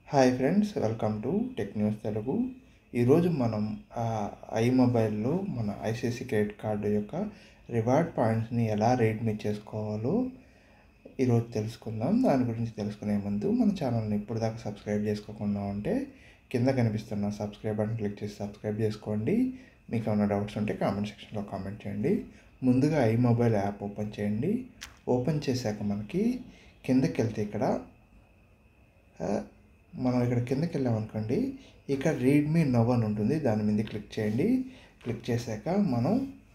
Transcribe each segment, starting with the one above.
hi friends welcome to tech news Telugu ఈరోజు మనం ఐ మొబైల్లో మన ఐసిఐసి క్రెడిట్ కార్డు యొక్క రివార్డ్ పాయింట్స్ని ఎలా రేట్ని చేసుకోవాలో ఈరోజు తెలుసుకుందాం దాని గురించి తెలుసుకునే ముందు మన ఛానల్ని ఇప్పుడు దాకా సబ్స్క్రైబ్ చేసుకోకుండా ఉంటే కింద కనిపిస్తున్న సబ్స్క్రైబ్ బటన్ క్లిక్ చేసి సబ్స్క్రైబ్ చేసుకోండి మీకు ఏమైనా డౌట్స్ ఉంటే కామెంట్ సెక్షన్లో కామెంట్ చేయండి ముందుగా ఐ మొబైల్ యాప్ ఓపెన్ చేయండి ఓపెన్ చేశాక మనకి కిందకి వెళ్తే ఇక్కడ ఆ, మనం ఇక్కడ కిందకి వెళ్ళామనుకోండి ఇక్కడ రీడ్మీ నవ్ అని ఉంటుంది దాని మీద క్లిక్ చేయండి క్లిక్ చేశాక మనం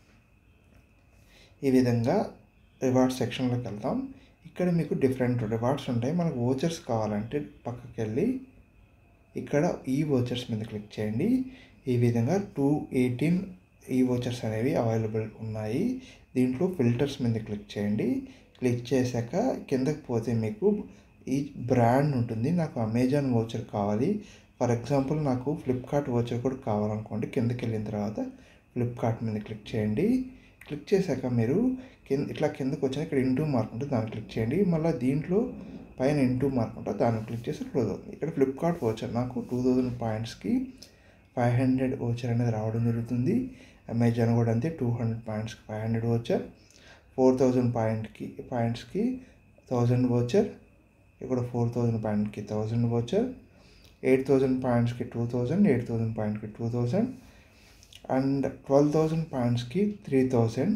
ఈ విధంగా రివార్డ్స్ సెక్షన్లోకి వెళ్తాం ఇక్కడ మీకు డిఫరెంట్ రివార్డ్స్ ఉంటాయి మనకు ఓచర్స్ కావాలంటే పక్కకి వెళ్ళి ఇక్కడ ఈ ఓచర్స్ మీద క్లిక్ చేయండి ఈ విధంగా టూ ఎయిటీన్ ఈ ఓచర్స్ అనేవి అవైలబుల్ ఉన్నాయి దీంట్లో ఫిల్టర్స్ మీద క్లిక్ చేయండి క్లిక్ చేశాక కిందకి పోతే మీకు ఈ బ్రాండ్ ఉంటుంది నాకు అమెజాన్ ఓచర్ కావాలి ఫర్ ఎగ్జాంపుల్ నాకు ఫ్లిప్కార్ట్ ఓచర్ కూడా కావాలనుకోండి కిందకి వెళ్ళిన తర్వాత ఫ్లిప్కార్ట్ మీద క్లిక్ చేయండి క్లిక్ చేశాక మీరు కింద ఇట్లా కిందకి వచ్చిన ఇక్కడ ఇంటూ మార్క్ ఉంటుంది దాన్ని క్లిక్ చేయండి మళ్ళీ దీంట్లో పైన ఇంటూ మార్క్ ఉంటుంది దాన్ని క్లిక్ చేసి క్లోజ్ అవుతుంది ఇక్కడ ఫ్లిప్కార్ట్ ఓచర్ నాకు టూ థౌజండ్ పాయింట్స్కి ఫైవ్ హండ్రెడ్ ఓచర్ అనేది రావడం జరుగుతుంది అమెజాన్ కూడా అంతే టూ హండ్రెడ్ పాయింట్స్కి five hundred voucher four thousand పాయింట్కి పాయింట్స్కి థౌజండ్ ఓచర్ ఇక్కడ ఫోర్ థౌజండ్ పాయింట్కి థౌజండ్ ఓచర్ ఎయిట్ థౌజండ్ పాయింట్స్కి టూ థౌజండ్ ఎయిట్ థౌజండ్ పాయింట్కి two thousand and twelve thousand పాయింట్స్కి త్రీ థౌజండ్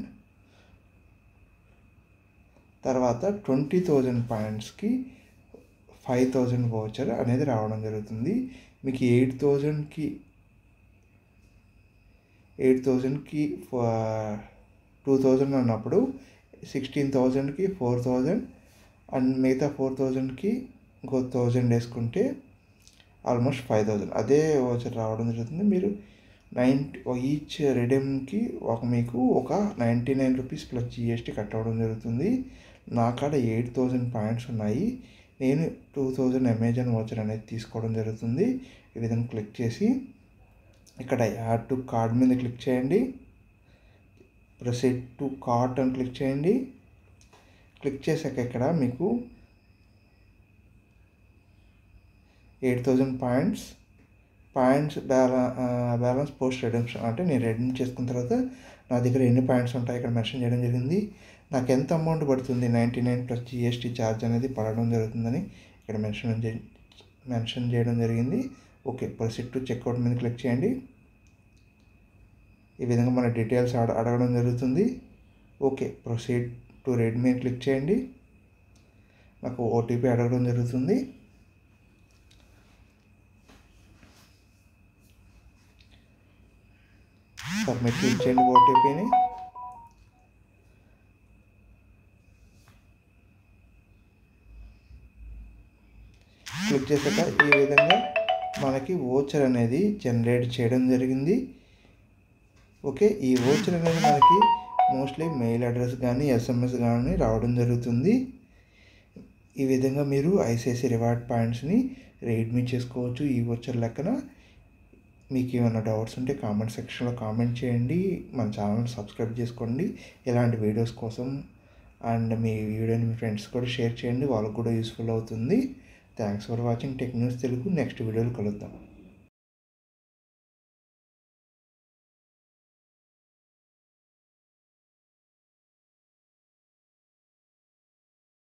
తర్వాత ట్వంటీ థౌజండ్ పాయింట్స్కి ఫైవ్ థౌజండ్ వోచర్ అనేది రావడం జరుగుతుంది మీకు ఎయిట్ థౌజండ్కి ఎయిట్ థౌజండ్కి టూ థౌజండ్ అన్నప్పుడు సిక్స్టీన్ థౌజండ్కి ఫోర్ థౌజండ్ అండ్ మిగతా ఫోర్ థౌజండ్కి ఇంకో థౌజండ్ వేసుకుంటే ఆల్మోస్ట్ ఫైవ్ థౌజండ్ అదే వోచర్ రావడం జరుగుతుంది మీరు నైంటీ ఈచ్ రెడీమ్కి ఒక మీకు ఒక ninety nine rupees plus GST cut అవ్వడం జరుగుతుంది నా కాడ ఎయిట్ థౌజండ్ పాయింట్స్ ఉన్నాయి నేను టూ థౌజండ్ అమెజాన్ వాచర్ అనేది తీసుకోవడం జరుగుతుంది ఈ విధంగా క్లిక్ చేసి ఇక్కడ యాడ్ టు కార్డ్ మీద క్లిక్ చేయండి ప్రొసీడ్ టు కార్ట్ అని క్లిక్ చేయండి క్లిక్ చేశాక ఇక్కడ మీకు eight thousand points points bala balance post redemption అంటే నేను రెడీమ్ చేసుకున్న తర్వాత నా దగ్గర ఎన్ని పాయింట్స్ ఉంటాయి ఇక్కడ మెన్షన్ చేయడం జరిగింది నాకు ఎంత అమౌంట్ పడుతుంది ninety nine plus GST charge అనేది పడడం జరుగుతుందని ఇక్కడ మెన్షన్ చే మెన్షన్ చేయడం జరిగింది ఓకే ప్రొసీడ్ టు చెక్అవుట్ మీద క్లిక్ చేయండి ఈ విధంగా మన డీటెయిల్స్ అడ అడగడం జరుగుతుంది ఓకే ప్రొసీడ్ టు రెడ్ మీద క్లిక్ చేయండి నాకు ఓటీపీ అడగడం జరుగుతుంది సబ్మిట్ క్లిక్ చేయండి ఓటీపీని క్లిక్ చేశాక ఈ విధంగా మనకి ఓచర్ అనేది జనరేట్ చేయడం జరిగింది ఓకే ఈ ఓచర్ అనేది మనకి మోస్ట్లీ మెయిల్ అడ్రస్ కానీ ఎస్ఎంఎస్ కానీ రావడం జరుగుతుంది ఈ విధంగా మీరు ఐసిఐసి రివార్డ్ పాయింట్స్ని రీడ్మీ చేసుకోవచ్చు ఈ ఓచర్ లెక్కన మీకు ఏమైనా డౌట్స్ ఉంటే కామెంట్ సెక్షన్లో కామెంట్ చేయండి మన ఛానల్ సబ్స్క్రైబ్ చేసుకోండి ఇలాంటి వీడియోస్ కోసం అండ్ మీ వీడియోని మీ ఫ్రెండ్స్ కూడా షేర్ చేయండి వాళ్ళకు కూడా యూస్ఫుల్ అవుతుంది thanks for watching tech news Telugu next వీడియోలో కలుద్దాం